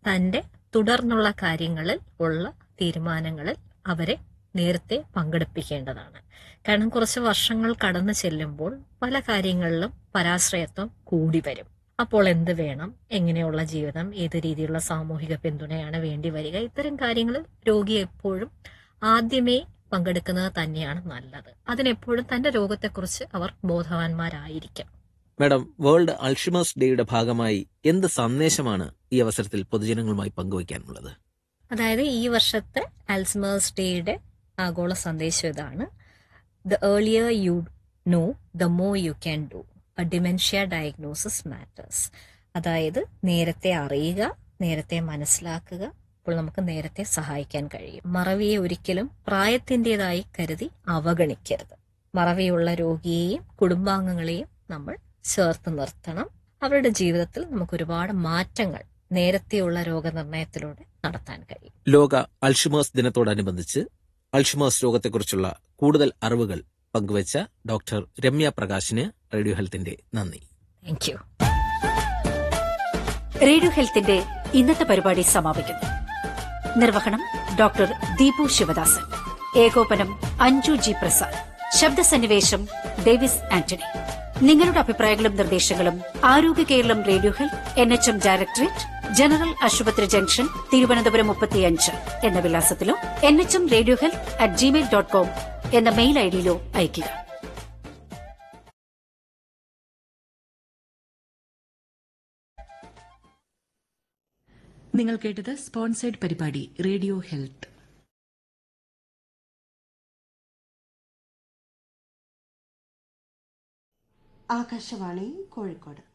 തന്റെ തുടർന്നുള്ള കാര്യങ്ങളിൽ ഉള്ള തീരുമാനങ്ങളിൽ അവരെ നേരത്തെ പങ്കെടുപ്പിക്കേണ്ടതാണ് കാരണം കുറച്ച് വർഷങ്ങൾ കടന്നു ചെല്ലുമ്പോൾ പല കാര്യങ്ങളിലും പരാശ്രയത്വം കൂടി വരും അപ്പോൾ എന്ത് വേണം എങ്ങനെയുള്ള ജീവിതം ഏത് രീതിയിലുള്ള സാമൂഹിക പിന്തുണയാണ് വേണ്ടി വരിക ഇത്തരം കാര്യങ്ങളിൽ രോഗി എപ്പോഴും ആദ്യമേ പങ്കെടുക്കുന്നത് തന്നെയാണ് നല്ലത് അതിനെപ്പോഴും തന്റെ രോഗത്തെക്കുറിച്ച് അവർ ബോധവാന്മാരായിരിക്കും മാഡം വേൾഡ് അൾഷിമേഴ്സ് ഡേയുടെ ഭാഗമായി എന്ത് സന്ദേശമാണ് ഈ അവസരത്തിൽ പൊതുജനങ്ങളുമായി പങ്കുവയ്ക്കാനുള്ളത് അതായത് ഈ വർഷത്തെ അൽസ്മേഴ്സ് ഡേയുടെ ആഗോള സന്ദേശം ഇതാണ് the earlier you know the more you can do a dementia diagnosis matters അതായത് നേരത്തെ അറിയുക നേരത്തെ മനസ്സിലാക്കുക അപ്പോൾ നമുക്ക് നേരത്തെ സഹായിക്കാൻ കഴിയും മറവിയെ ഒരിക്കലും പ്രായത്തിൻ്റെതായി കരുതി അവഗണിക്കരുത് മറവിയുള്ള രോഗിയെയും കുടുംബാംഗങ്ങളെയും നമ്മൾ ചേർത്ത് നിർത്തണം അവരുടെ ജീവിതത്തിൽ നമുക്ക് ഒരുപാട് മാറ്റങ്ങൾ നേരത്തെയുള്ള രോഗനിർണയത്തിലൂടെ നടത്താൻ കഴിയും ലോക അൾഷിമേഴ്സ് ദിനത്തോടനുബന്ധിച്ച് അൾഷിമേഴ്സ് രോഗത്തെക്കുറിച്ചുള്ള കൂടുതൽ അറിവുകൾ പങ്കുവച്ച ഡോക്ടർ രമ്യ പ്രകാശിന് റേഡിയോ ഹെൽത്തിന്റെ നന്ദി താങ്ക് യു റേഡിയോ ഹെൽത്തിന്റെ ഇന്നത്തെ പരിപാടി സമാപിക്കുന്നു നിർവഹണം ഡോക്ടർ ദീപു ശിവദാസൻ ഏകോപനം അഞ്ജു ജി പ്രസാദ് ശബ്ദസന്നിവേശം ഡേവിസ് ആന്റണി നിങ്ങളുടെ അഭിപ്രായങ്ങളും നിർദ്ദേശങ്ങളും Arogya Keralam radio health N H M directorate general ആശുപത്രി ജംഗ്ഷൻ തിരുവനന്തപുരം മുപ്പത്തിയഞ്ച് എന്ന വിലാസത്തിലോ N H M radio health at Gmail dot com എന്ന മെയിൽ ഐഡിയിലോ അയയ്ക്കുക നിങ്ങൾ കേട്ടത് സ്പോൺസേഡ് പരിപാടി റേഡിയോ ഹെൽത്ത് ആകാശവാണി കോഴിക്കോട്